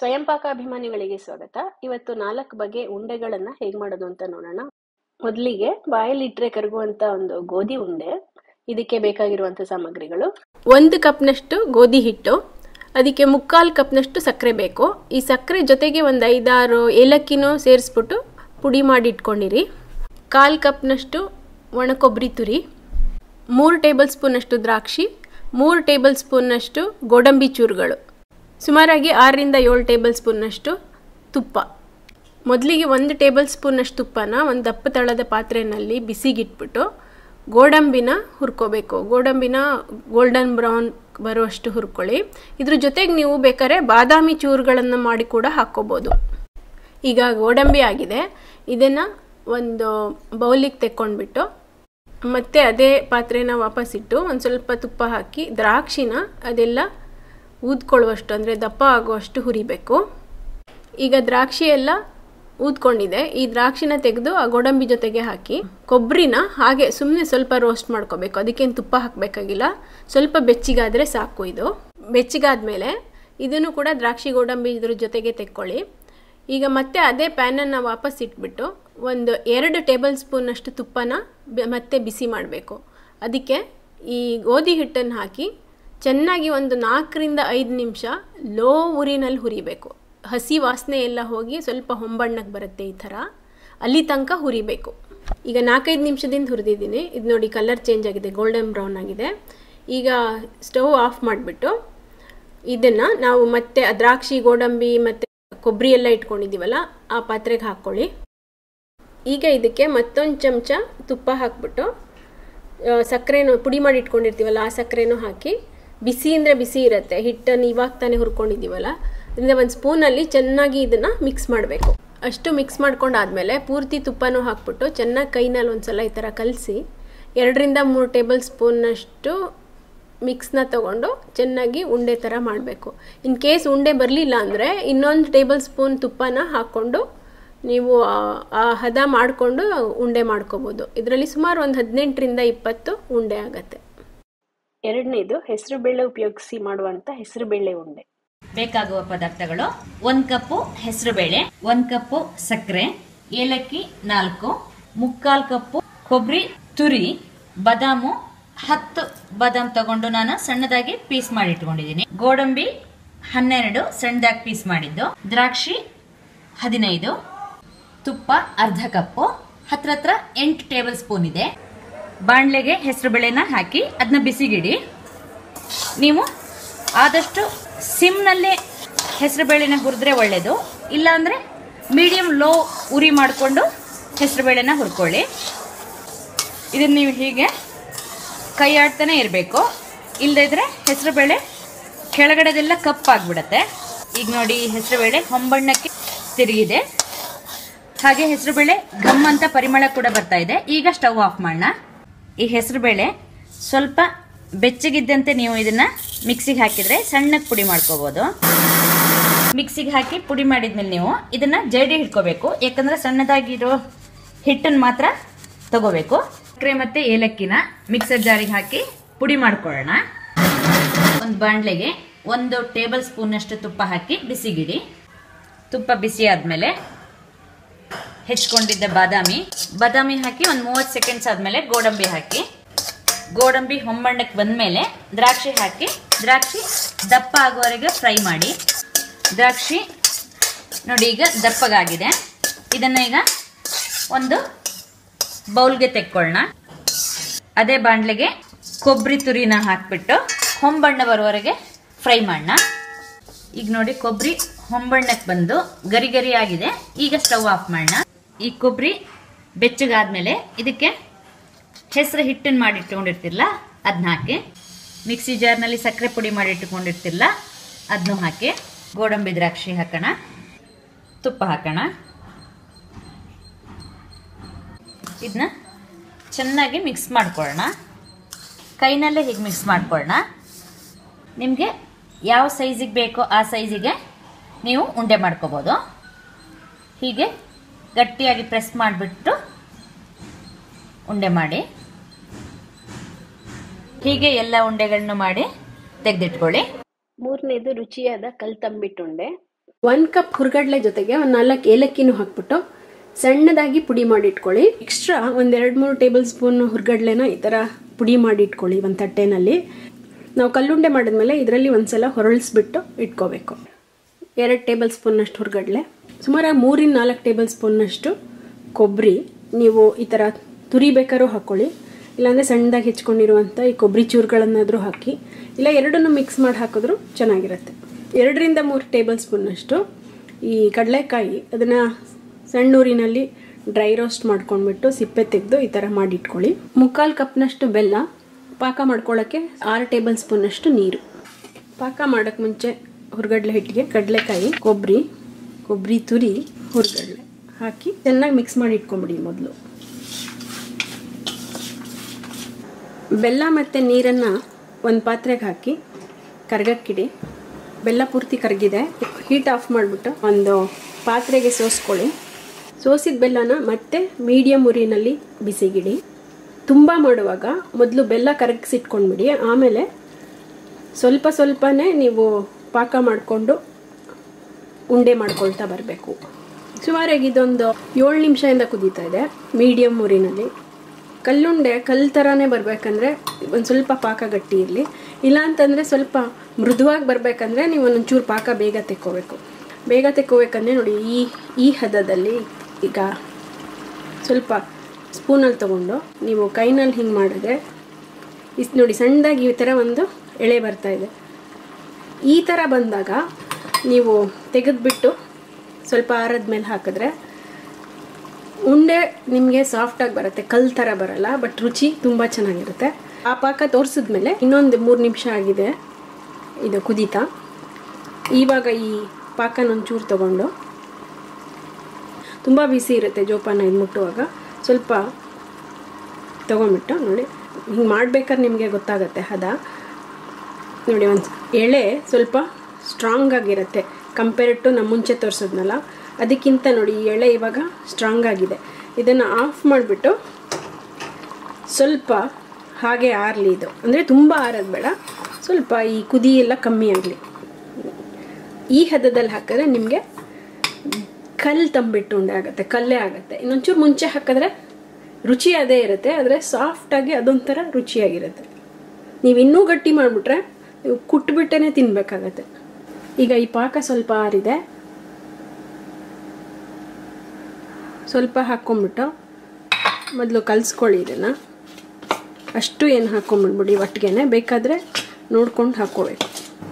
ಸ್ವಯಂ ಪಾಕ ಅಭಿಮಾನಿಗಳಿಗೆ ಸ್ವಾಗತ ಇವತ್ತು ನಾಲ್ಕು ಬಗೆ ಉಂಡೆಗಳನ್ನ ಹೇಗ್ ಮಾಡೋದು ಅಂತ ನೋಡೋಣ ಮೊದಲಿಗೆ ಬಾಯಲ್ಲಿ ಇಟ್ರೆ ಕರಗುವಂತ ಒಂದು ಗೋಧಿ ಉಂಡೆ ಇದಕ್ಕೆ ಬೇಕಾಗಿರುವಂತ ಸಾಮಗ್ರಿಗಳು ಒಂದು ಕಪ್ನಷ್ಟು ಗೋಧಿ ಹಿಟ್ಟು ಅದಕ್ಕೆ ಮುಕ್ಕಾಲು ಕಪ್ನಷ್ಟು ಸಕ್ಕರೆ ಬೇಕು ಈ ಸಕ್ಕರೆ ಜೊತೆಗೆ ಒಂದು ಐದಾರು ಏಲಕ್ಕಿನೂ ಸೇರಿಸ್ಬಿಟ್ಟು ಪುಡಿ ಮಾಡಿ ಇಟ್ಕೊಂಡಿರಿ ಕಾಲು ಕಪ್ನಷ್ಟು ಒಣ ಕೊಬ್ಬರಿ ತುರಿ ಮೂರು ಟೇಬಲ್ ಸ್ಪೂನಷ್ಟು ದ್ರಾಕ್ಷಿ ಮೂರು ಟೇಬಲ್ ಸ್ಪೂನ್ನಷ್ಟು ಗೋಡಂಬಿ ಚೂರುಗಳು ಸುಮಾರಾಗಿ ಆರರಿಂದ ಏಳು ಟೇಬಲ್ ಸ್ಪೂನ್ನಷ್ಟು ತುಪ್ಪ ಮೊದಲಿಗೆ ಒಂದು ಟೇಬಲ್ ಸ್ಪೂನಷ್ಟು ತುಪ್ಪನ ಒಂದು ದಪ್ಪ ತಳದ ಪಾತ್ರೆಯಲ್ಲಿ ಬಿಸಿಗಿಟ್ಬಿಟ್ಟು ಗೋಡಂಬಿನ ಹುರ್ಕೋಬೇಕು ಗೋಡಂಬಿನ ಗೋಲ್ಡನ್ ಬ್ರೌನ್ ಬರುವಷ್ಟು ಹುರ್ಕೊಳ್ಳಿ ಇದ್ರ ಜೊತೆಗೆ ನೀವು ಬೇಕಾದ್ರೆ ಬಾದಾಮಿ ಚೂರುಗಳನ್ನು ಮಾಡಿ ಕೂಡ ಹಾಕ್ಕೋಬೋದು ಈಗ ಗೋಡಂಬಿ ಆಗಿದೆ ಇದನ್ನು ಒಂದು ಬೌಲಿಗೆ ತೆಕ್ಕೊಂಡ್ಬಿಟ್ಟು ಮತ್ತೆ ಅದೇ ಪಾತ್ರೆನ ವಾಪಸ್ಸಿಟ್ಟು ಒಂದು ಸ್ವಲ್ಪ ತುಪ್ಪ ಹಾಕಿ ದ್ರಾಕ್ಷಿನ ಅದೆಲ್ಲ ಊದ್ಕೊಳ್ಳುವಷ್ಟು ಅಂದರೆ ದಪ್ಪ ಆಗುವಷ್ಟು ಹುರಿಬೇಕು ಈಗ ದ್ರಾಕ್ಷಿ ಎಲ್ಲ ಊದ್ಕೊಂಡಿದೆ ಈ ದ್ರಾಕ್ಷಿನ ತೆಗೆದು ಆ ಗೋಡಂಬಿ ಜೊತೆಗೆ ಹಾಕಿ ಕೊಬ್ಬರಿನ ಹಾಗೆ ಸುಮ್ಮನೆ ಸ್ವಲ್ಪ ರೋಸ್ಟ್ ಮಾಡ್ಕೋಬೇಕು ಅದಕ್ಕೇನು ತುಪ್ಪ ಹಾಕಬೇಕಾಗಿಲ್ಲ ಸ್ವಲ್ಪ ಬೆಚ್ಚಿಗಾದರೆ ಸಾಕು ಇದು ಬೆಚ್ಚಿಗಾದ್ಮೇಲೆ ಇದನ್ನು ಕೂಡ ದ್ರಾಕ್ಷಿ ಗೋಡಂಬಿ ಇದ್ರ ಜೊತೆಗೆ ತೆಕ್ಕೊಳ್ಳಿ ಈಗ ಮತ್ತೆ ಅದೇ ಪ್ಯಾನನ್ನು ವಾಪಸ್ ಇಟ್ಬಿಟ್ಟು ಒಂದು ಎರಡು ಟೇಬಲ್ ಸ್ಪೂನಷ್ಟು ತುಪ್ಪನ ಬೆ- ಮತ್ತೆ ಬಿಸಿ ಮಾಡಬೇಕು ಅದಕ್ಕೆ ಈ ಗೋಧಿ ಹಿಟ್ಟನ್ನು ಹಾಕಿ ಚೆನ್ನಾಗಿ ಒಂದು ನಾಲ್ಕರಿಂದ ಐದು ನಿಮಿಷ ಲೋ ಉರಿನಲ್ಲಿ ಹುರಿಬೇಕು ಹಸಿ ವಾಸನೆ ಎಲ್ಲ ಹೋಗಿ ಸ್ವಲ್ಪ ಹೊಂಬಣ್ಣಕ್ಕೆ ಬರುತ್ತೆ ಈ ಥರ ಅಲ್ಲಿ ತನಕ ಹುರಿಬೇಕು ಈಗ ನಾಲ್ಕೈದು ನಿಮಿಷದಿಂದ ಹುರಿದಿದ್ದೀನಿ ಇದು ನೋಡಿ ಕಲರ್ ಚೇಂಜ್ ಆಗಿದೆ ಗೋಲ್ಡನ್ ಬ್ರೌನ್ ಆಗಿದೆ ಈಗ ಸ್ಟವ್ ಆಫ್ ಮಾಡಿಬಿಟ್ಟು ಇದನ್ನು ನಾವು ಮತ್ತೆ ಆ ದ್ರಾಕ್ಷಿ ಗೋಡಂಬಿ ಮತ್ತು ಕೊಬ್ಬರಿ ಎಲ್ಲ ಇಟ್ಕೊಂಡಿದ್ದೀವಲ್ಲ ಆ ಪಾತ್ರೆಗೆ ಹಾಕ್ಕೊಳ್ಳಿ ಈಗ ಇದಕ್ಕೆ ಮತ್ತೊಂದು ಚಮಚ ತುಪ್ಪ ಹಾಕ್ಬಿಟ್ಟು ಆ, ಸಕ್ಕರೆನೂ ಪುಡಿ ಮಾಡಿ ಇಟ್ಕೊಂಡಿರ್ತೀವಲ್ಲ ಆ ಸಕ್ಕರೆನೂ ಹಾಕಿ ಬಿಸಿ ಅಂದರೆ ಬಿಸಿ ಇರುತ್ತೆ ಹಿಟ್ಟನ್ನು ಇವಾಗ ತಾನೇ ಹುರ್ಕೊಂಡಿದ್ದೀವಲ್ಲ ಅದರಿಂದ ಒಂದು ಸ್ಪೂನಲ್ಲಿ ಚೆನ್ನಾಗಿ ಇದನ್ನು ಮಿಕ್ಸ್ ಮಾಡಬೇಕು ಅಷ್ಟು ಮಿಕ್ಸ್ ಮಾಡ್ಕೊಂಡಾದ್ಮೇಲೆ ಪೂರ್ತಿ ತುಪ್ಪನೂ ಹಾಕ್ಬಿಟ್ಟು ಚೆನ್ನಾಗಿ ಕೈನಲ್ಲಿ ಒಂದು ಸಲ ಈ ಥರ ಕಲಸಿ ಎರಡರಿಂದ ಮೂರು ಟೇಬಲ್ ಸ್ಪೂನ್ನಷ್ಟು ಮಿಕ್ಸ್ನ ತಗೊಂಡು ಚೆನ್ನಾಗಿ ಉಂಡೆ ಥರ ಮಾಡಬೇಕು ಇನ್ ಕೇಸ್ ಉಂಡೆ ಬರಲಿಲ್ಲ ಅಂದರೆ ಇನ್ನೊಂದು ಟೇಬಲ್ ಸ್ಪೂನ್ ತುಪ್ಪನ ಹಾಕ್ಕೊಂಡು ನೀವು ಆ- ಆ ಹದ ಮಾಡಿಕೊಂಡು ಉಂಡೆ ಮಾಡ್ಕೋಬೋದು ಇದರಲ್ಲಿ ಸುಮಾರು ಒಂದು ಹದಿನೆಂಟರಿಂದ ಇಪ್ಪತ್ತು ಉಂಡೆ ಆಗತ್ತೆ ಎರಡನೇದು ಹೆಸರು ಬೇಳೆ ಉಪಯೋಗಿಸಿ ಮಾಡುವಂತ ಹೆಸರು ಬೇಳೆ ಉಂಡೆ ಬೇಕಾಗುವ ಪದಾರ್ಥಗಳು ಒಂದ್ ಕಪ್ಪು ಹೆಸರುಬೇಳೆ ಒಂದ್ ಕಪ್ಪು ಸಕ್ಕರೆ ಏಲಕ್ಕಿ ನಾಲ್ಕು ಮುಕ್ಕಾಲ್ ಕಪ್ಪು ಕೊಬ್ಬರಿ ತುರಿ ಬದಾಮು ಹತ್ತು ಬಾದಾಮ್ ತಗೊಂಡು ನಾನು ಸಣ್ಣದಾಗಿ ಪೀಸ್ ಮಾಡಿ ಇಟ್ಕೊಂಡಿದ್ದೀನಿ ಗೋಡಂಬಿ ಹನ್ನೆರಡು ಸಣ್ಣದಾಗಿ ಪೀಸ್ ಮಾಡಿದ್ದು ದ್ರಾಕ್ಷಿ ಹದಿನೈದು ತುಪ್ಪ ಅರ್ಧ ಕಪ್ಪು ಹತ್ರ ಹತ್ರ ಎಂಟು ಟೇಬಲ್ ಸ್ಪೂನ್ ಇದೆ ಬಾಣಲೆಗೆ ಹೆಸರುಬೇಳೆನ ಹಾಕಿ ಅದನ್ನ ಬಿಸಿಗಿಡಿ ನೀವು ಆದಷ್ಟು ಸಿಮ್ನಲ್ಲೇ ಹೆಸರುಬೇಳೆನ ಹುರಿದ್ರೆ ಒಳ್ಳೆಯದು ಇಲ್ಲಾಂದರೆ ಮೀಡಿಯಂ ಲೋ ಉರಿ ಮಾಡಿಕೊಂಡು ಹೆಸರುಬೇಳೆನ ಹುರ್ಕೊಳ್ಳಿ ಇದನ್ನು ನೀವು ಹೀಗೆ ಕೈ ಆಡ್ತಾನೆ ಇರಬೇಕು ಇಲ್ಲದೇ ಇದ್ರೆ ಹೆಸರುಬೇಳೆ ಕೆಳಗಡೆದೆಲ್ಲ ಕಪ್ಪಾಗ್ಬಿಡತ್ತೆ ಈಗ ನೋಡಿ ಹೆಸರುಬೇಳೆ ಹೊಂಬಣ್ಣಕ್ಕೆ ತಿರುಗಿದೆ ಹಾಗೆ ಹೆಸರುಬೇಳೆ ಘಮ್ ಅಂತ ಪರಿಮಳ ಕೂಡ ಬರ್ತಾ ಇದೆ ಈಗ ಸ್ಟವ್ ಆಫ್ ಮಾಡೋಣ ಈ ಹೆಸರುಬೇಳೆ ಸ್ವಲ್ಪ ಬೆಚ್ಚಗಿದ್ದಂತೆ ನೀವು ಇದನ್ನ ಮಿಕ್ಸಿಗೆ ಹಾಕಿದ್ರೆ ಸಣ್ಣಕ್ಕೆ ಪುಡಿ ಮಾಡ್ಕೋಬಹುದು ಮಿಕ್ಸಿಗೆ ಹಾಕಿ ಪುಡಿ ಮಾಡಿದ್ಮೇಲೆ ನೀವು ಇದನ್ನ ಜಡಿ ಹಿಡ್ಕೋಬೇಕು ಯಾಕಂದ್ರೆ ಸಣ್ಣದಾಗಿರೋ ಹಿಟ್ಟನ್ನು ಮಾತ್ರ ತಗೋಬೇಕು ಸಕ್ಕರೆ ಮತ್ತೆ ಏಲಕ್ಕಿನ ಮಿಕ್ಸರ್ ಜಾರಿಗೆ ಹಾಕಿ ಪುಡಿ ಮಾಡ್ಕೊಳ್ಳೋಣ ಒಂದು ಬಾಣಲೆಗೆ ಒಂದು ಟೇಬಲ್ ಸ್ಪೂನಷ್ಟು ತುಪ್ಪ ಹಾಕಿ ಬಿಸಿಗಿಡಿ ತುಪ್ಪ ಬಿಸಿ ಆದಮೇಲೆ ಹೆಚ್ಕೊಂಡಿದ್ದ ಬಾದಾಮಿ ಬಾದಾಮಿ ಹಾಕಿ ಒಂದು ಮೂವತ್ತು ಸೆಕೆಂಡ್ಸ್ ಆದಮೇಲೆ ಗೋಡಂಬಿ ಹಾಕಿ ಗೋಡಂಬಿ ಹೊಂಬಣ್ಣಕ್ಕೆ ಬಂದಮೇಲೆ ದ್ರಾಕ್ಷಿ ಹಾಕಿ ದ್ರಾಕ್ಷಿ ದಪ್ಪ ಆಗುವವರೆಗೆ ಫ್ರೈ ಮಾಡಿ ದ್ರಾಕ್ಷಿ ನೋಡಿ ಈಗ ದಪ್ಪಗಾಗಿದೆ ಇದನ್ನು ಈಗ ಒಂದು ಬೌಲ್ಗೆ ತೆಕ್ಕೊಳ್ಳೋಣ ಅದೇ ಬಾಣಲೆಗೆ ಕೊಬ್ಬರಿ ತುರಿನ ಹಾಕ್ಬಿಟ್ಟು ಹೊಂಬಣ್ಣ ಬರುವವರೆಗೆ ಫ್ರೈ ಮಾಡೋಣ ಈಗ ನೋಡಿ ಕೊಬ್ಬರಿ ಹೊಂಬಣ್ಣಕ್ಕೆ ಬಂದು ಗರಿ ಗರಿ ಆಗಿದೆ ಈಗ ಸ್ಟವ್ ಆಫ್ ಮಾಡೋಣ ಈ ಕೊಬ್ಬರಿ ಬೆಚ್ಚಗಾದ್ಮೇಲೆ ಇದಕ್ಕೆ ಹೆಸರು ಹಿಟ್ಟನ್ನು ಮಾಡಿ ಇಟ್ಕೊಂಡಿರ್ತಿರಲ್ಲ ಅದನ್ನ ಹಾಕಿ ಮಿಕ್ಸಿ ಜಾರ್ನಲ್ಲಿ ಸಕ್ಕರೆ ಪುಡಿ ಮಾಡಿ ಇಟ್ಕೊಂಡಿರ್ತಿರಲ್ಲ ಅದನ್ನು ಹಾಕಿ ಗೋಡಂಬಿ ದ್ರಾಕ್ಷಿ ಹಾಕೋಣ ತುಪ್ಪ ಹಾಕೋಣ ಇದನ್ನ ಚೆನ್ನಾಗಿ ಮಿಕ್ಸ್ ಮಾಡ್ಕೊಳ್ಳೋಣ ಕೈನಲ್ಲೇ ಹೀಗೆ ಮಿಕ್ಸ್ ಮಾಡ್ಕೊಳ್ಳೋಣ ನಿಮಗೆ ಯಾವ ಸೈಜಿಗೆ ಬೇಕೋ ಆ ಸೈಜಿಗೆ ನೀವು ಉಂಡೆ ಮಾಡ್ಕೋಬೋದು ಹೀಗೆ ಗಟ್ಟಿಯಾಗಿ ಪ್ರೆಸ್ ಮಾಡಿಬಿಟ್ಟು ಉಂಡೆ ಮಾಡಿ ಹೀಗೆ ಎಲ್ಲ ಉಂಡೆಗಳನ್ನು ಮಾಡಿ ತೆಗೆದಿಟ್ಕೊಳ್ಳಿ ಮೂರನೇದು ರುಚಿಯಾದ ಕಲ್ತಂಬಿಟ್ಟುಂಡೆ ಒಂದು ಕಪ್ ಹುರ್ಗಡ್ಲೆ ಜೊತೆಗೆ ಒಂದು ನಾಲ್ಕು ಏಲಕ್ಕಿನೂ ಹಾಕ್ಬಿಟ್ಟು ಸಣ್ಣದಾಗಿ ಪುಡಿ ಮಾಡಿಟ್ಕೊಳ್ಳಿ ಎಕ್ಸ್ಟ್ರಾ ಒಂದು ಎರಡು ಮೂರು ಟೇಬಲ್ ಸ್ಪೂನ್ ಹುರ್ಗಡ್ಲೆನ ಈ ಥರ ಪುಡಿ ಮಾಡಿ ಇಟ್ಕೊಳ್ಳಿ ಒಂದು ತಟ್ಟೆನಲ್ಲಿ ನಾವು ಕಲ್ಲುಂಡೆ ಮಾಡಿದ್ಮೇಲೆ ಇದರಲ್ಲಿ ಒಂದ್ಸಲ ಹೊರಳಿಸ್ಬಿಟ್ಟು ಇಟ್ಕೋಬೇಕು ಎರಡು ಟೇಬಲ್ ಸ್ಪೂನ್ನಷ್ಟು ಹುರ್ಗಡ್ಲೆ ಸುಮಾರು ಮೂರಿಂದ ನಾಲ್ಕು ಟೇಬಲ್ ಸ್ಪೂನ್ನಷ್ಟು ಕೊಬ್ಬರಿ ನೀವು ಈ ಥರ ತುರಿ ಬೇಕಾದ್ರೂ ಹಾಕ್ಕೊಳ್ಳಿ ಇಲ್ಲಾಂದರೆ ಸಣ್ಣದಾಗಿ ಹೆಚ್ಕೊಂಡಿರುವಂಥ ಈ ಕೊಬ್ಬರಿ ಚೂರುಗಳನ್ನಾದರೂ ಹಾಕಿ ಇಲ್ಲ ಎರಡನ್ನೂ ಮಿಕ್ಸ್ ಮಾಡಿ ಹಾಕಿದ್ರೂ ಚೆನ್ನಾಗಿರುತ್ತೆ ಎರಡರಿಂದ ಮೂರು ಟೇಬಲ್ ಸ್ಪೂನ್ನಷ್ಟು ಈ ಕಡಲೆಕಾಯಿ ಅದನ್ನು ಸಣ್ಣ ಊರಿನಲ್ಲಿ ಡ್ರೈ ರೋಸ್ಟ್ ಮಾಡ್ಕೊಂಡ್ಬಿಟ್ಟು ಸಿಪ್ಪೆ ತೆಗೆದು ಈ ಥರ ಮಾಡಿಟ್ಕೊಳ್ಳಿ ಮುಕ್ಕಾಲು ಕಪ್ನಷ್ಟು ಬೆಲ್ಲ ಪಾಕ ಮಾಡ್ಕೊಳ್ಳೋಕ್ಕೆ ಆರು ಟೇಬಲ್ ಸ್ಪೂನಷ್ಟು ನೀರು ಪಾಕ ಮಾಡೋಕ್ಕೆ ಮುಂಚೆ ಹುರ್ಗಡ್ಲೆ ಹಿಟ್ಟಿಗೆ ಕಡಲೆಕಾಯಿ ಕೊಬ್ಬರಿ ಕೊಬ್ಬರಿ ತುರಿ ಹುರ್ಗಡ್ಲೆ ಹಾಕಿ ಚೆನ್ನಾಗಿ ಮಿಕ್ಸ್ ಮಾಡಿ ಇಟ್ಕೊಂಬಿಡಿ ಮೊದಲು ಬೆಲ್ಲ ಮತ್ತು ನೀರನ್ನು ಒಂದು ಪಾತ್ರೆಗೆ ಹಾಕಿ ಕರ್ಗಕ್ಕಿಡಿ ಬೆಲ್ಲ ಪೂರ್ತಿ ಕರಗಿದೆ ಹೀಟ್ ಆಫ್ ಮಾಡಿಬಿಟ್ಟು ಒಂದು ಪಾತ್ರೆಗೆ ಸೋಸ್ಕೊಳ್ಳಿ ಸೋಸಿದ ಬೆಲ್ಲನ ಮತ್ತೆ ಮೀಡಿಯಮ್ ಉರಿನಲ್ಲಿ ಬಿಸಿಗಿಡಿ ತುಂಬ ಮಾಡುವಾಗ ಮೊದಲು ಬೆಲ್ಲ ಕರಗಿಸಿಟ್ಕೊಂಡ್ಬಿಡಿ ಆಮೇಲೆ ಸ್ವಲ್ಪ ಸ್ವಲ್ಪನೇ ನೀವು ಪಾಕ ಮಾಡಿಕೊಂಡು ಉಂಡೆ ಮಾಡ್ಕೊಳ್ತಾ ಬರಬೇಕು ಸುಮಾರಾಗಿ ಇದೊಂದು ಏಳು ನಿಮಿಷದಿಂದ ಕುದೀತಾ ಇದೆ ಮೀಡಿಯಮ್ ಊರಿನಲ್ಲಿ ಕಲ್ಲುಂಡೆ ಕಲ್ಲು ಥರನೇ ಬರಬೇಕಂದ್ರೆ ಒಂದು ಸ್ವಲ್ಪ ಪಾಕ ಗಟ್ಟಿ ಇರಲಿ ಇಲ್ಲ ಅಂತಂದರೆ ಸ್ವಲ್ಪ ಮೃದುವಾಗಿ ಬರಬೇಕಂದ್ರೆ ನೀವು ಒಂದೊಂಚೂರು ಪಾಕ ಬೇಗ ತೆಕ್ಕೋಬೇಕು ಬೇಗ ತೆಕ್ಕೋಬೇಕಂದ್ರೆ ನೋಡಿ ಈ ಈ ಹದದಲ್ಲಿ ಈಗ ಸ್ವಲ್ಪ ಸ್ಪೂನಲ್ಲಿ ತೊಗೊಂಡು ನೀವು ಕೈನಲ್ಲಿ ಹಿಂಗೆ ಮಾಡಿದ್ರೆ ಇಸ್ ನೋಡಿ ಸಣ್ಣದಾಗಿ ಈ ಥರ ಒಂದು ಎಳೆ ಬರ್ತಾ ಇದೆ ಈ ಥರ ಬಂದಾಗ ನೀವು ತೆಗೆದುಬಿಟ್ಟು ಸ್ವಲ್ಪ ಆರದ ಮೇಲೆ ಹಾಕಿದ್ರೆ ಉಂಡೆ ನಿಮಗೆ ಸಾಫ್ಟಾಗಿ ಬರುತ್ತೆ ಕಲ್ ಥರ ಬರಲ್ಲ ಬಟ್ ರುಚಿ ತುಂಬ ಚೆನ್ನಾಗಿರುತ್ತೆ ಆ ಪಾಕ ತೋರಿಸಿದ್ಮೇಲೆ ಇನ್ನೊಂದು ಮೂರು ನಿಮಿಷ ಆಗಿದೆ ಇದು ಕುದೀತಾ ಇವಾಗ ಈ ಪಾಕನ ಒಂಚೂರು ತೊಗೊಂಡು ತುಂಬ ಬಿಸಿ ಇರುತ್ತೆ ಜೋಪಾನ ಇದು ಮುಟ್ಟುವಾಗ ಸ್ವಲ್ಪ ತೊಗೊಂಬಿಟ್ಟು ನೋಡಿ ಹಿಂಗೆ ಮಾಡ್ಬೇಕಾದ್ರೆ ನಿಮಗೆ ಗೊತ್ತಾಗುತ್ತೆ ಹದ ನೋಡಿ ಒಂದು ಎಳೆ ಸ್ವಲ್ಪ ಸ್ಟ್ರಾಂಗ್ ಆಗಿರುತ್ತೆ ಕಂಪೇರ್ಡ್ ಟು ನಮ್ಮ ಮುಂಚೆ ತೋರಿಸಿದ್ನಲ್ಲ ಅದಕ್ಕಿಂತ ನೋಡಿ ಈ ಎಳೆ ಇವಾಗ ಸ್ಟ್ರಾಂಗ್ ಆಗಿದೆ ಇದನ್ನು ಆಫ್ ಮಾಡಿಬಿಟ್ಟು ಸ್ವಲ್ಪ ಹಾಗೆ ಆರಲಿ ಇದು ಅಂದರೆ ತುಂಬ ಆರೋದು ಬೇಡ ಸ್ವಲ್ಪ ಈ ಕುದಿ ಎಲ್ಲ ಕಮ್ಮಿ ಆಗಲಿ ಈ ಹದದಲ್ಲಿ ಹಾಕಿದ್ರೆ ನಿಮಗೆ ಕಲ್ಲು ತಂಬಿಟ್ಟು ಉಂಡೆ ಆಗುತ್ತೆ ಕಲ್ಲೇ ಆಗುತ್ತೆ ಇನ್ನೊಂಚೂರು ಮುಂಚೆ ಹಾಕಿದ್ರೆ ರುಚಿ ಅದೇ ಇರುತ್ತೆ ಆದರೆ ಸಾಫ್ಟಾಗಿ ಅದೊಂಥರ ರುಚಿಯಾಗಿರುತ್ತೆ ನೀವು ಇನ್ನೂ ಗಟ್ಟಿ ಮಾಡಿಬಿಟ್ರೆ ನೀವು ಕುಟ್ಬಿಟ್ಟೇ ತಿನ್ನಬೇಕಾಗತ್ತೆ ಈಗ ಈ ಪಾಕ ಸ್ವಲ್ಪ ಆರಿದೆ ಸ್ವಲ್ಪ ಹಾಕ್ಕೊಂಬಿಟ್ಟು ಮೊದಲು ಕಲಿಸ್ಕೊಳ್ಳಿ ಇದನ್ನು ಅಷ್ಟು ಏನು ಹಾಕ್ಕೊಂಬಿಡ್ಬಿಡಿ ಒಟ್ಟಿಗೆ ಬೇಕಾದರೆ ನೋಡ್ಕೊಂಡು ಹಾಕ್ಕೋಬೇಕು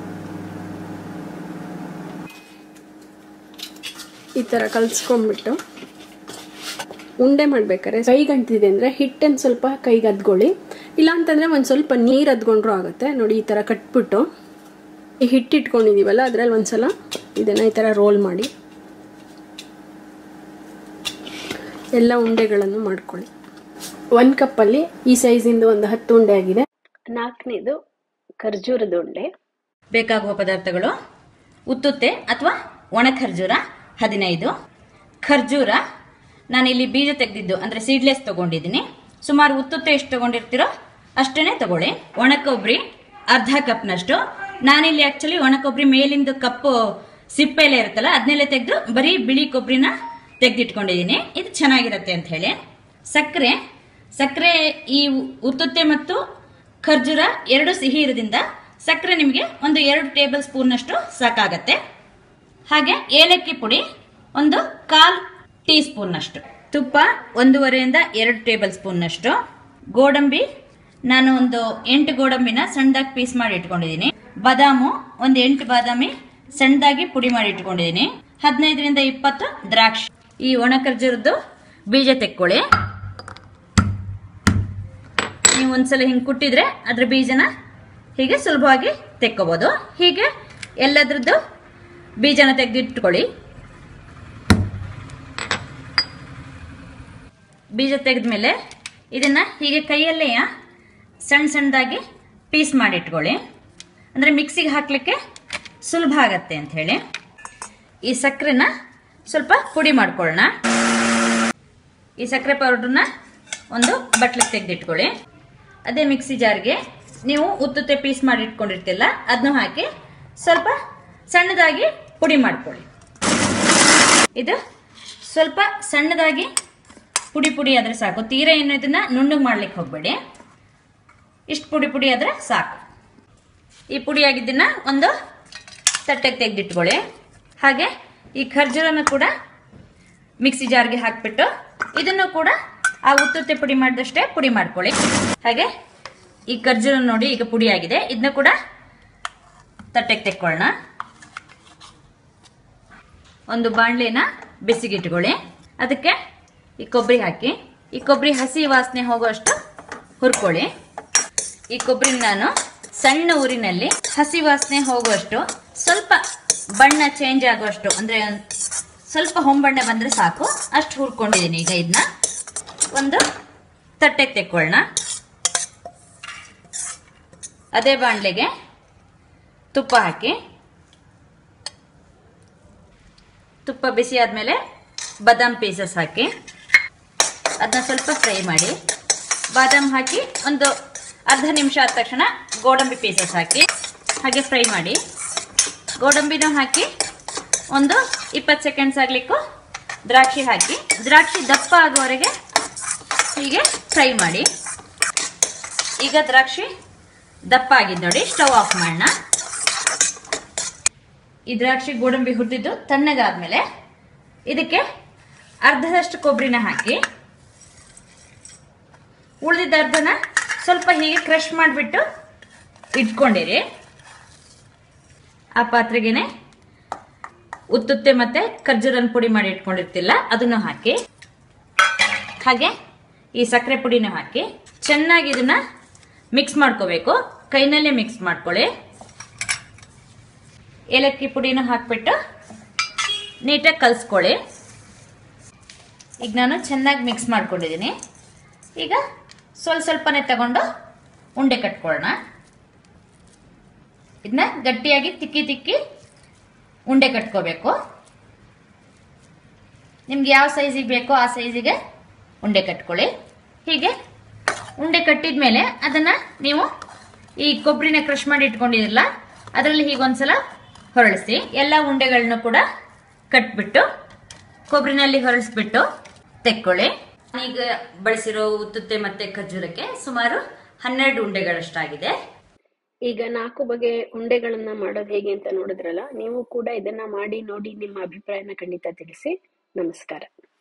ಈ ಥರ ಕಲಿಸ್ಕೊಂಬಿಟ್ಟು ಉಂಡೆ ಮಾಡ್ಬೇಕಾದ್ರೆ ಕೈಗೆ ಅಂಟಿದೆ ಅಂದರೆ ಹಿಟ್ಟನ್ನು ಸ್ವಲ್ಪ ಕೈಗೆ ಅದ್ಕೊಳ್ಳಿ ಇಲ್ಲ ಅಂತಂದರೆ ಒಂದು ಸ್ವಲ್ಪ ನೀರು ಅದ್ಕೊಂಡ್ರೂ ಆಗುತ್ತೆ ನೋಡಿ ಈ ಥರ ಕಟ್ಬಿಟ್ಟು ಈ ಹಿಟ್ಟು ಇಟ್ಕೊಂಡಿದ್ದೀವಲ್ಲ ಅದರಲ್ಲಿ ಒಂದು ಸಲ ಇದನ್ನು ಈ ಥರ ರೋಲ್ ಮಾಡಿ ಎಲ್ಲ ಉಂಡೆಗಳನ್ನು ಮಾಡ್ಕೊಳ್ಳಿ ಒಂದು ಕಪ್ಪಲ್ಲಿ ಈ ಸೈಜಿಂದ ಒಂದು ಹತ್ತು ಉಂಡೆ ಆಗಿದೆ ನಾಲ್ಕನೇದು ಖರ್ಜೂರದ ಉಂಡೆ ಬೇಕಾಗುವ ಪದಾರ್ಥಗಳು ಉತ್ತುತ್ತೆ ಅಥವಾ ಒಣ ಖರ್ಜೂರ ಹದಿನೈದು ಖರ್ಜೂರ ನಾನಿಲ್ಲಿ ಬೀಜ ತೆಗೆದಿದ್ದು ಅಂದರೆ ಸೀಡ್ಲೆಸ್ ತಗೊಂಡಿದ್ದೀನಿ ಸುಮಾರು ಉತ್ತುತ್ತೆ ಎಷ್ಟು ತಗೊಂಡಿರ್ತೀರೋ ಅಷ್ಟೇ ತಗೊಳ್ಳಿ ಒಣ ಕೊಬ್ಬರಿ ಅರ್ಧ ಕಪ್ನಷ್ಟು ನಾನಿಲ್ಲಿ ಆಕ್ಚುಲಿ ಒಣ ಕೊಬ್ಬರಿ ಮೇಲಿಂದ ಕಪ್ಪು ಸಿಪ್ಪೆ ಎಲ್ಲ ಇರುತ್ತಲ್ಲ ಅದನ್ನೆಲ್ಲ ತೆಗೆದು ಬರೀ ಬಿಳಿ ಕೊಬ್ಬರಿನ ತೆಗೆದಿಟ್ಕೊಂಡಿದ್ದೀನಿ ಇದು ಚೆನ್ನಾಗಿರುತ್ತೆ ಅಂತ ಹೇಳಿ ಸಕ್ಕರೆ ಸಕ್ಕರೆ ಈ ಉತ್ತುತ್ತೆ ಮತ್ತು ಖರ್ಜೂರ ಎರಡು ಸಿಹಿ ಇರೋದ್ರಿಂದ ಸಕ್ಕರೆ ನಿಮಗೆ ಒಂದು ಎರಡು ಟೇಬಲ್ ಸ್ಪೂನ್ನಷ್ಟು ಸಾಕಾಗತ್ತೆ ಹಾಗೆ ಏಲಕ್ಕಿ ಪುಡಿ ಒಂದು ಕಾಲ್ ಟೀ ಸ್ಪೂನ್ನಷ್ಟು ತುಪ್ಪ ಒಂದೂವರೆಯಿಂದ ಎರಡು ಟೇಬಲ್ ಸ್ಪೂನ್ನಷ್ಟು ಗೋಡಂಬಿ ನಾನು ಒಂದು ಎಂಟು ಗೋಡಂಬಿನ ಸಣ್ಣದಾಗಿ ಪೀಸ್ ಮಾಡಿ ಇಟ್ಕೊಂಡಿದ್ದೀನಿ ಬಾದಾಮು ಒಂದು ಎಂಟು ಬಾದಾಮಿ ಸಣ್ಣದಾಗಿ ಪುಡಿ ಮಾಡಿ ಇಟ್ಕೊಂಡಿದ್ದೀನಿ ಹದಿನೈದರಿಂದ ಇಪ್ಪತ್ತು ದ್ರಾಕ್ಷಿ ಈ ಒಣ ಖರ್ಜೂರದ್ದು ಬೀಜ ತೆಕ್ಕೊಳ್ಳಿ ನೀವು ಒಂದ್ಸಲ ಹಿಂಗೆ ಕುಟ್ಟಿದ್ರೆ ಅದ್ರ ಬೀಜನ ಹೀಗೆ ಸುಲಭವಾಗಿ ತೆಕ್ಕೋಬೋದು ಹೀಗೆ ಎಲ್ಲದ್ರದ್ದು ಬೀಜನ ತೆಗೆದಿಟ್ಕೊಳ್ಳಿ ಬೀಜ ತೆಗೆದ್ಮೇಲೆ ಇದನ್ನ ಹೀಗೆ ಕೈಯಲ್ಲೇ ಸಣ್ಣ ಸಣ್ಣದಾಗಿ ಪೀಸ್ ಮಾಡಿಟ್ಕೊಳ್ಳಿ ಅಂದರೆ ಮಿಕ್ಸಿಗೆ ಹಾಕಲಿಕ್ಕೆ ಸುಲಭ ಆಗತ್ತೆ ಅಂತ ಹೇಳಿ ಈ ಸಕ್ಕರೆನ ಸ್ವಲ್ಪ ಪುಡಿ ಮಾಡ್ಕೊಳ್ಳೋಣ ಈ ಸಕ್ಕರೆ ಪೌಡ್ರನ್ನ ಒಂದು ಬಟ್ಲಿಗೆ ತೆಗೆದಿಟ್ಕೊಳ್ಳಿ ಅದೇ ಮಿಕ್ಸಿ ಜಾರ್ಗೆ ನೀವು ಉತ್ತುತ್ತೆ ಪೀಸ್ ಮಾಡಿ ಇಟ್ಕೊಂಡಿರ್ತಿಲ್ಲ ಅದನ್ನು ಹಾಕಿ ಸ್ವಲ್ಪ ಸಣ್ಣದಾಗಿ ಪುಡಿ ಮಾಡ್ಕೊಳ್ಳಿ ಇದು ಸ್ವಲ್ಪ ಸಣ್ಣದಾಗಿ ಪುಡಿ ಪುಡಿ ಆದ್ರೆ ಸಾಕು ತೀರಾ ಏನು ಇದನ್ನ ನುಣ್ಣಗೆ ಮಾಡ್ಲಿಕ್ಕೆ ಹೋಗ್ಬೇಡಿ ಇಷ್ಟು ಪುಡಿ ಪುಡಿ ಆದ್ರೆ ಸಾಕು ಈ ಪುಡಿ ಆಗಿದ್ದನ್ನ ಒಂದು ತಟ್ಟೆಗೆ ತೆಗೆದಿಟ್ಕೊಳ್ಳಿ ಹಾಗೆ ಈ ಖರ್ಜೂರನ್ನು ಕೂಡ ಮಿಕ್ಸಿ ಜಾರ್ಗೆ ಹಾಕ್ಬಿಟ್ಟು ಇದನ್ನು ಕೂಡ ಆ ಉತ್ತುತ್ತೆ ಪುಡಿ ಮಾಡಿದಷ್ಟೇ ಪುಡಿ ಮಾಡ್ಕೊಳ್ಳಿ ಹಾಗೆ ಈ ಖರ್ಜೂರ ನೋಡಿ ಈಗ ಪುಡಿ ಆಗಿದೆ ಇದನ್ನ ಕೂಡ ತಟ್ಟೆಗೆ ತೆಕ್ಕೊಳ್ಳೋಣ ಒಂದು ಬಾಣಲೆನ ಬಿಸಿಗಿಟ್ಕೊಳ್ಳಿ ಅದಕ್ಕೆ ಈ ಕೊಬ್ಬರಿ ಹಾಕಿ ಈ ಕೊಬ್ಬರಿ ಹಸಿ ವಾಸನೆ ಹೋಗುವಷ್ಟು ಹುರ್ಕೊಳ್ಳಿ ಈ ಕೊಬ್ಬರಿ ನಾನು ಸಣ್ಣ ಊರಿನಲ್ಲಿ ಹಸಿ ವಾಸನೆ ಹೋಗುವಷ್ಟು ಸ್ವಲ್ಪ ಬಣ್ಣ ಚೇಂಜ್ ಆಗುವಷ್ಟು ಅಂದ್ರೆ ಒಂದ್ ಸ್ವಲ್ಪ ಹೊಂಬಣ್ಣ ಬಂದ್ರೆ ಸಾಕು ಅಷ್ಟು ಹುರ್ಕೊಂಡಿದ್ದೀನಿ ಈಗ ಇದನ್ನ ಒಂದು ತಟ್ಟೆಗೆ ತೆಕ್ಕೊಳ್ಳೋಣ ಅದೇ ಬಾಣಲೆಗೆ ತುಪ್ಪ ಹಾಕಿ ತುಪ್ಪ ಬಿಸಿ ಆದಮೇಲೆ ಬಾದಾಮ್ ಪೀಸಸ್ ಹಾಕಿ ಅದನ್ನ ಸ್ವಲ್ಪ ಫ್ರೈ ಮಾಡಿ ಬಾದಾಮ್ ಹಾಕಿ ಒಂದು ಅರ್ಧ ನಿಮಿಷ ಆದ ತಕ್ಷಣ ಗೋಡಂಬಿ ಪೀಸಸ್ ಹಾಕಿ ಹಾಗೆ ಫ್ರೈ ಮಾಡಿ ಗೋಡಂಬಿನೂ ಹಾಕಿ ಒಂದು ಇಪ್ಪತ್ತು ಸೆಕೆಂಡ್ಸ್ ಆಗ್ಲಿಕ್ಕೂ ದ್ರಾಕ್ಷಿ ಹಾಕಿ ದ್ರಾಕ್ಷಿ ದಪ್ಪ ಆಗುವವರೆಗೆ ಹೀಗೆ ಫ್ರೈ ಮಾಡಿ ಈಗ ದ್ರಾಕ್ಷಿ ದಪ್ಪ ಆಗಿದ್ದು ನೋಡಿ ಸ್ಟವ್ ಆಫ್ ಮಾಡೋಣ ಈ ದ್ರಾಕ್ಷಿ ಗೋಡಂಬಿ ಹುರಿದಿದ್ದು ತಣ್ಣಗಾದ್ಮೇಲೆ ಇದಕ್ಕೆ ಅರ್ಧದಷ್ಟು ಕೊಬ್ಬರಿನ ಹಾಕಿ ಉಳಿದಿದ್ದ ಅರ್ಧನ ಸ್ವಲ್ಪ ಹೀಗೆ ಕ್ರಷ್ ಮಾಡಿಬಿಟ್ಟು ಇಟ್ಕೊಂಡಿರಿ ಆ ಪಾತ್ರೆಗೆನೆ ಉತ್ತುತ್ತೆ ಮತ್ತೆ ಖರ್ಜೂರನ್ ಪುಡಿ ಮಾಡಿ ಇಟ್ಕೊಂಡಿರ್ತಿಲ್ಲ ಅದನ್ನು ಹಾಕಿ ಹಾಗೆ ಈ ಸಕ್ಕರೆ ಪುಡಿನೂ ಹಾಕಿ ಚೆನ್ನಾಗಿ ಇದನ್ನ ಮಿಕ್ಸ್ ಮಾಡ್ಕೋಬೇಕು ಕೈನಲ್ಲೇ ಮಿಕ್ಸ್ ಮಾಡ್ಕೊಳ್ಳಿ ಏಲಕ್ಕಿ ಪುಡಿನೂ ಹಾಕ್ಬಿಟ್ಟು ನೀಟಾಗಿ ಕಲಿಸ್ಕೊಳ್ಳಿ ಈಗ ನಾನು ಚೆನ್ನಾಗಿ ಮಿಕ್ಸ್ ಮಾಡ್ಕೊಂಡಿದ್ದೀನಿ ಈಗ ಸ್ವಲ್ಪ ಸ್ವಲ್ಪನೇ ತಗೊಂಡು ಉಂಡೆ ಕಟ್ಕೊಳ್ಳೋಣ ಇದನ್ನ ಗಟ್ಟಿಯಾಗಿ ತಿಕ್ಕಿ ತಿಕ್ಕಿ ಉಂಡೆ ಕಟ್ಕೋಬೇಕು ನಿಮ್ಗೆ ಯಾವ ಸೈಜಿಗೆ ಬೇಕೋ ಆ ಸೈಜಿಗೆ ಉಂಡೆ ಕಟ್ಕೊಳ್ಳಿ ಹೀಗೆ ಉಂಡೆ ಕಟ್ಟಿದ ಮೇಲೆ ಅದನ್ನ ನೀವು ಈ ಕೊಬ್ಬರಿನ ಕ್ರಷ್ ಮಾಡಿ ಇಟ್ಕೊಂಡಿರಲ್ಲ ಅದರಲ್ಲಿ ಹೀಗೊಂದ್ಸಲ ಹೊರಳಿಸಿ ಎಲ್ಲ ಉಂಡೆಗಳನ್ನ ಕೂಡ ಕಟ್ಬಿಟ್ಟು ಕೊಬ್ಬರಿನಲ್ಲಿ ಹೊರಳಿಸ್ಬಿಟ್ಟು ತೆಕ್ಕೊಳ್ಳಿ ಈಗ ಬಳಸಿರೋ ಉತ್ತುತ್ತೆ ಮತ್ತೆ ಖರ್ಜೂರಕ್ಕೆ ಸುಮಾರು ಹನ್ನೆರಡು ಉಂಡೆಗಳಷ್ಟಾಗಿದೆ ಈಗ ನಾಲ್ಕು ಬಗೆ ಉಂಡೆಗಳನ್ನ ಮಾಡೋದು ಹೇಗೆ ಅಂತ ನೋಡಿದ್ರಲ್ಲ ನೀವು ಕೂಡ ಇದನ್ನ ಮಾಡಿ ನೋಡಿ ನಿಮ್ಮ ಅಭಿಪ್ರಾಯನ ಖಂಡಿತ ತಿಳಿಸಿ ನಮಸ್ಕಾರ